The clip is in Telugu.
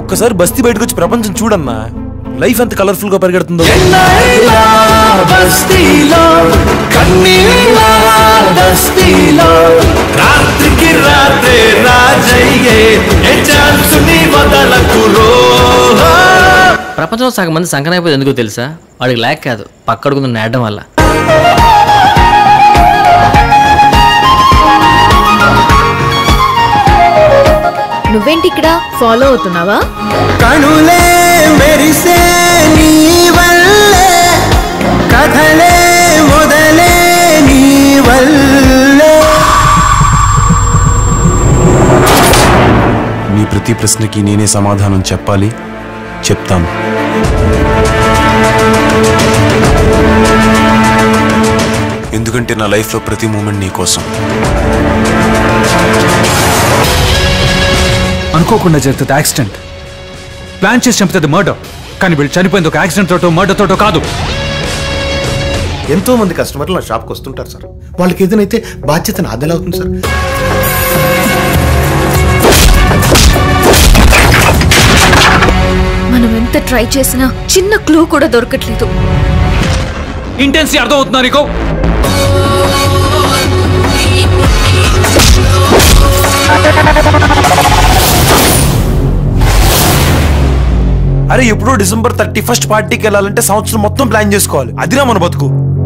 ఒక్కసారి బస్తీ బయటకు వచ్చి ప్రపంచం చూడన్నా లైఫ్ ఎంత కలర్ఫుల్ గా పరిగెడుతుందో ఎన్నైనా బస్తీలో కన్నీళ్ళ దస్తీలో రాత్రికి రాత్రే రాజయ్యే ఏ ఛాన్స్ ని వదలకురో ప్రపంచంలో సగం మంది సంకనైపోతే ఎందుకో తెలుసా వాడికి లేక కాదు పక్కడుకుంది నేడడం వల్ల నువ్వేంటి ఇక్కడ ఫాలో అవుతున్నావా కనులే మెరిసే నీ వల్లే కథలే మొదలే నీ వల్లే మీ ప్రతి ప్రశ్నకి నేనే సమాధానం చెప్పాలి చెప్తాను ఎందుకంటే నా లైఫ్లో ప్రతి మూమెంట్ నీ కోసం అనుకోకుండా జరుగుతుంది యాక్సిడెంట్ ప్లాన్ చేసి చంపుతుంది మర్డర్ కానీ వీళ్ళు చనిపోయింది ఒక యాక్సిడెంట్ తోటో మర్డర్ తోటో కాదు ఎంతో మంది కస్టమర్లు నా షాప్కి వస్తుంటారు సార్ వాళ్ళకి ఏదైతే బాధ్యత నాదెలా అవుతుంది సార్ మనం ఎంత ట్రై చేసినా చిన్న క్లూ కూడా దొరకట్లేదు ఇంటెన్సీ అర్థం అవుతుందా నీకు అరే ఎప్పుడో డిసెంబర్ థర్టీ ఫస్ట్ పార్టీకి వెళ్ళాలంటే సంవత్సరం మొత్తం ప్లాన్ చేసుకోవాలి అదిరా మన బతుకు